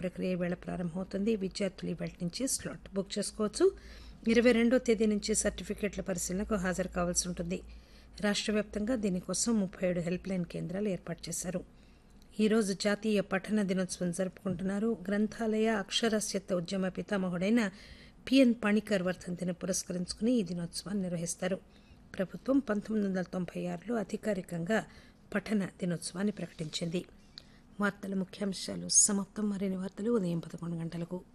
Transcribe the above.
ప్రక్రియ వేళ ప్రారంభమవుతుంది విద్యార్థులు ఇవాళ నుంచి స్లాట్ బుక్ చేసుకోవచ్చు ఇరవై రెండో తేదీ నుంచి సర్టిఫికేట్ల పరిశీలనకు హాజరు కావాల్సి ఉంటుంది రాష్ట్ర వ్యాప్తంగా దీనికోసం ముప్పై ఏడు హెల్ప్ లైన్ కేంద్రాలు ఏర్పాటు చేశారు ఈరోజు జాతీయ పఠన దినోత్సవం జరుపుకుంటున్నారు గ్రంథాలయ అక్షరాస్యత ఉద్యమ పితామహుడైన పిఎన్ పణికర్ వర్ధంతిని పురస్కరించుకుని ఈ దినోత్సవాన్ని నిర్వహిస్తారు ప్రభుత్వం పంతొమ్మిది వందల తొంభై ఆరులో అధికారికంగా పఠన దినోత్సవాన్ని ప్రకటించింది వార్తల ముఖ్యాంశాలు సమాప్తం మరిన్ని వార్తలు ఉదయం పదకొండు గంటలకు